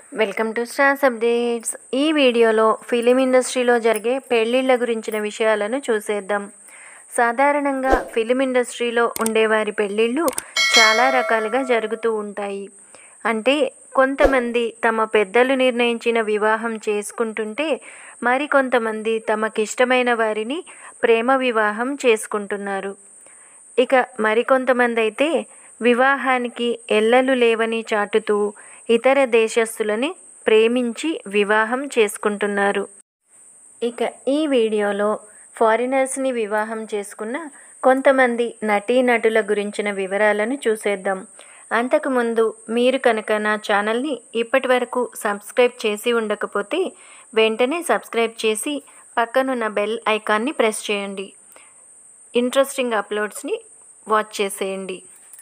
welcome to stars updates ఈ వీడియోలో film ఇండస్ట్రీలో జరిగే పెళ్ళిళ్ళ గురించిన విషయాలను చూసేద్దాం సాధారణంగా ఫిలిం ఇండస్ట్రీలో ఉండేవారి పెళ్ళిళ్ళు చాలా రకాలుగా జరుగుతూ ఉంటాయి అంటే కొంతమంది తమ పెద్దలు నిర్ణయించిన వివాహం చేసుకుంటుంటే మరికొంతమంది తమకిష్టమైన వారిని ప్రేమ వివాహం చేసుకుంటున్నారు ఇక మరికొంతమంది అయితే వివాహానికి ఎల్లలు లేవని చాటుతూ ఇతర దేశస్తులని ప్రేమించి వివాహం చేసుకుంటున్నారు ఇక ఈ వీడియోలో ఫారినర్స్ని వివాహం చేసుకున్న కొంతమంది నటీనటుల గురించిన వివరాలను చూసేద్దాం అంతకుముందు మీరు కనుక నా ఛానల్ని ఇప్పటి వరకు సబ్స్క్రైబ్ చేసి ఉండకపోతే వెంటనే సబ్స్క్రైబ్ చేసి పక్కనున్న బెల్ ఐకాన్ని ప్రెస్ చేయండి ఇంట్రెస్టింగ్ అప్లోడ్స్ని వాచ్ చేసేయండి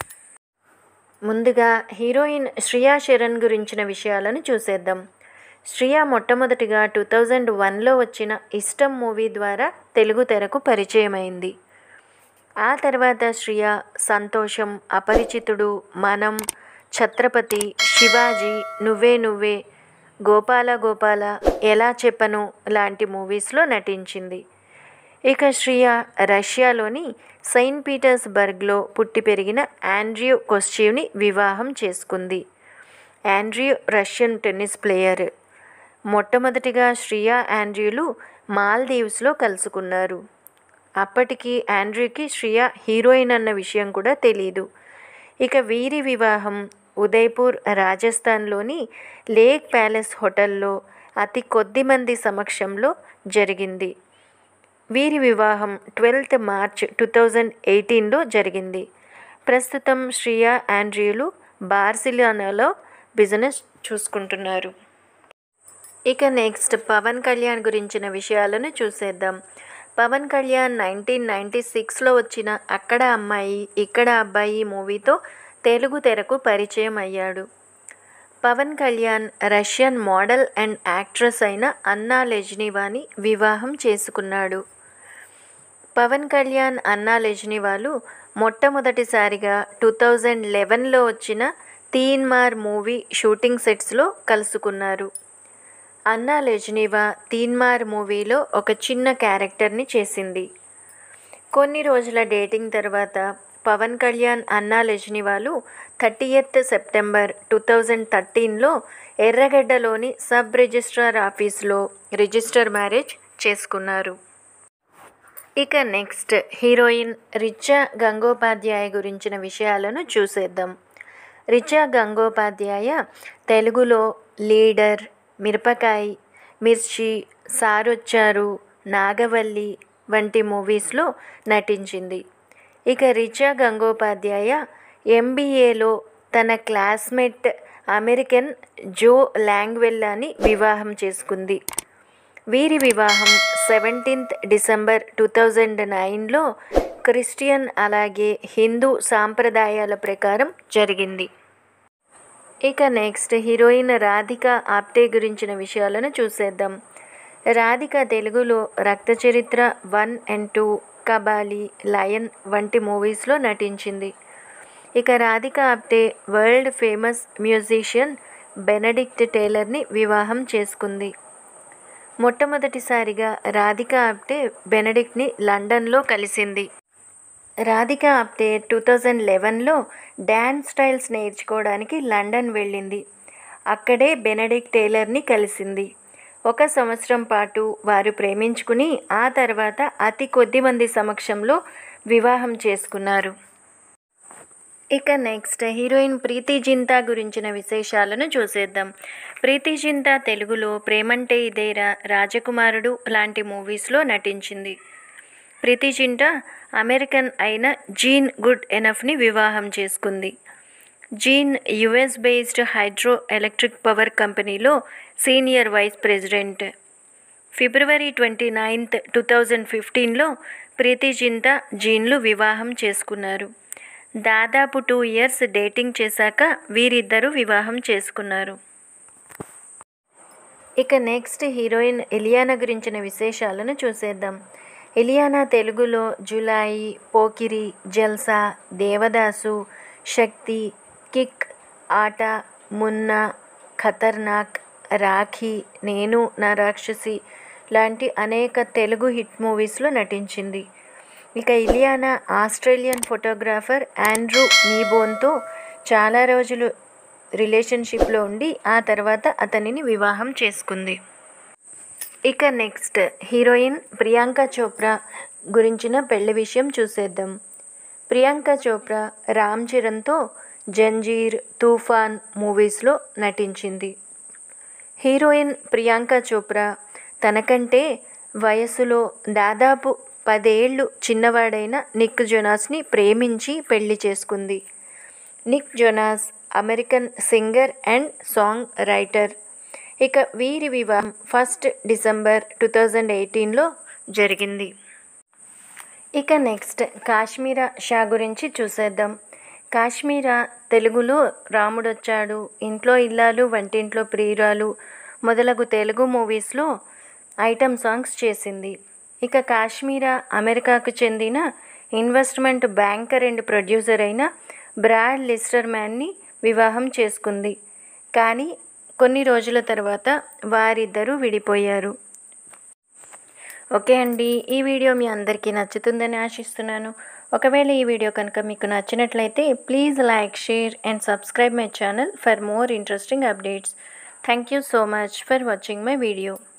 ముందుగా హీరోయిన్ శ్రియా శరణ్ గురించిన విషయాలను చూసేద్దాం శ్రియా మొట్టమొదటిగా టూ థౌజండ్ వన్లో వచ్చిన ఇష్టం మూవీ ద్వారా తెలుగు తెరకు పరిచయమైంది ఆ తర్వాత శ్రియా సంతోషం అపరిచితుడు మనం ఛత్రపతి శివాజీ నువ్వే నువ్వే గోపాల గోపాల ఎలా చెప్పను లాంటి మూవీస్లో నటించింది ఇక శ్రియా రష్యాలోని సెయింట్ పీటర్స్బర్గ్లో పుట్టి పెరిగిన ఆండ్రియూ కొస్చీవ్ని వివాహం చేసుకుంది ఆండ్రియూ రష్యన్ టెన్నిస్ ప్లేయర్ మొట్టమొదటిగా శ్రియా ఆండ్రూలు మాల్దీవ్స్లో కలుసుకున్నారు అప్పటికి ఆండ్రూకి శ్రియా హీరోయిన్ అన్న విషయం కూడా తెలియదు ఇక వీరి వివాహం ఉదయ్పూర్ రాజస్థాన్లోని లేక్ ప్యాలెస్ హోటల్లో అతి కొద్ది మంది సమక్షంలో జరిగింది వీరి వివాహం ట్వెల్త్ మార్చ్ టూ థౌజండ్ ఎయిటీన్లో జరిగింది ప్రస్తుతం శ్రియా ఆండ్రియులు బార్సిలోనాలో బిజినెస్ చూసుకుంటున్నారు ఇక నెక్స్ట్ పవన్ కళ్యాణ్ గురించిన విషయాలను చూసేద్దాం పవన్ కళ్యాణ్ నైన్టీన్ నైంటీ సిక్స్లో వచ్చిన అక్కడ అమ్మాయి ఇక్కడ అబ్బాయి మూవీతో తెలుగు తెరకు పరిచయం అయ్యాడు Pawan Kalyan Russian model and actress అయిన అన్నా లెజ్నివాని వివాహం చేసుకున్నాడు పవన్ కళ్యాణ్ అన్నా లెజ్నివాలు మొట్టమొదటిసారిగా టూ థౌజండ్ లెవెన్లో వచ్చిన తీన్మార్ మూవీ షూటింగ్ సెట్స్లో కలుసుకున్నారు అన్నా లెజ్నివా తీన్మార్ మూవీలో ఒక చిన్న క్యారెక్టర్ని చేసింది కొన్ని రోజుల డేటింగ్ తర్వాత పవన్ కళ్యాణ్ అన్నా లెజ్నివాలు థర్టీయత్ సెప్టెంబర్ టూ థౌజండ్ థర్టీన్లో ఎర్రగడ్డలోని సబ్ రిజిస్ట్రార్ ఆఫీస్లో రిజిస్టర్ మ్యారేజ్ చేసుకున్నారు ఇక నెక్స్ట్ హీరోయిన్ రిచా గంగోపాధ్యాయ గురించిన విషయాలను చూసేద్దాం రిచా గంగోపాధ్యాయ తెలుగులో లీడర్ మిరపకాయ్ మిర్చి సారొచ్చారు నాగవల్లి వంటి మూవీస్లో నటించింది ఇక రిచా గంగోపాధ్యాయ ఎంబీఏలో తన క్లాస్మేట్ అమెరికన్ జో లాంగ్వెల్లాని వివాహం చేసుకుంది వీరి వివాహం సెవెంటీన్త్ డిసెంబర్ టూ థౌజండ్ నైన్లో క్రిస్టియన్ అలాగే హిందూ సాంప్రదాయాల ప్రకారం జరిగింది ఇక నెక్స్ట్ హీరోయిన్ రాధిక ఆప్టే గురించిన విషయాలను చూసేద్దాం రాధిక తెలుగులో Raktha Charitra one and two Kabali Lion వంటి మూవీస్లో నటించింది ఇక Radhika Apte world famous musician Benedict టేలర్ని వివాహం చేసుకుంది మొట్టమొదటిసారిగా రాధిక ఆప్టే బెనడిక్ట్ని లండన్లో కలిసింది రాధిక ఆప్టే టూ థౌజండ్ లెవెన్లో డ్యాన్స్ స్టైల్స్ నేర్చుకోవడానికి లండన్ వెళ్ళింది అక్కడే బెనడిక్ టేలర్ని కలిసింది ఒక సంవత్సరం పాటు వారు ప్రేమించుకుని ఆ తర్వాత అతి కొద్ది మంది సమక్షంలో వివాహం చేసుకున్నారు ఇక నెక్స్ట్ హీరోయిన్ ప్రీతి జింతా గురించిన విశేషాలను చూసేద్దాం ప్రీతి జింతా తెలుగులో ప్రేమంటే ఇదేరా రాజకుమారుడు లాంటి మూవీస్లో నటించింది ప్రీతి జింటా అమెరికన్ అయిన జీన్ గుడ్ ఎనఫ్ని వివాహం చేసుకుంది Gene US based hydro electric power కంపెనీలో senior vice president February twenty ninth two thousand ఫిఫ్టీన్లో ప్రీతి జింతా జీన్లు వివాహం చేసుకున్నారు దాదాపు టూ ఇయర్స్ డేటింగ్ చేశాక వీరిద్దరూ వివాహం చేసుకున్నారు ఇక నెక్స్ట్ హీరోయిన్ ఇలియానా గురించిన విశేషాలను చూసేద్దాం ఇలియానా తెలుగులో జులాయి పోకిరి జల్సా దేవదాసు శక్తి కిక్ ఆట మున్నా ఖతర్నాక్ రాఖీ నేను నా రాక్షసి లాంటి అనేక తెలుగు హిట్ మూవీస్లో నటించింది ఇక ఇలియానా ఆస్ట్రేలియన్ ఫోటోగ్రాఫర్ ఆండ్రూ నీబోన్తో చాలా రోజులు రిలేషన్షిప్లో ఉండి ఆ తర్వాత అతనిని వివాహం చేసుకుంది ఇక నెక్స్ట్ హీరోయిన్ ప్రియాంక చోప్రా గురించిన పెళ్లి విషయం చూసేద్దాం ప్రియాంక చోప్రా రామ్ చరణ్తో జంజీర్ తూఫాన్ మూవీస్లో నటించింది హీరోయిన్ ప్రియాంక చోప్రా తనకంటే వయసులో దాదాపు పదేళ్ళు చిన్నవాడైన నిక్ జొనాస్ని ప్రేమించి పెళ్లి చేసుకుంది Nick Jonas American singer and songwriter ఇక వీరి వివాహం ఫస్ట్ డిసెంబర్ టూ థౌజండ్ ఎయిటీన్లో జరిగింది ఇక నెక్స్ట్ కాశ్మీరా షా గురించి చూసేద్దాం కాశ్మీరా తెలుగులో రాముడొచ్చాడు ఇంట్లో ఇల్లాలు వంటింట్లో ప్రియురాలు మొదలగు తెలుగు మూవీస్లో ఐటమ్ సాంగ్స్ చేసింది ఇక కాశ్మీరా అమెరికాకు చెందిన ఇన్వెస్ట్మెంట్ బ్యాంకర్ అండ్ ప్రొడ్యూసర్ అయిన బ్రాడ్ లిస్టర్ మ్యాన్ని వివాహం చేసుకుంది కానీ కొన్ని రోజుల తర్వాత వారిద్దరూ విడిపోయారు ఓకే అండి ఈ వీడియో మీ అందరికీ నచ్చుతుందని ఆశిస్తున్నాను ఒకవేళ ఈ వీడియో కనుక మీకు నచ్చినట్లయితే please like share and subscribe my channel for more interesting updates thank you so much for watching my video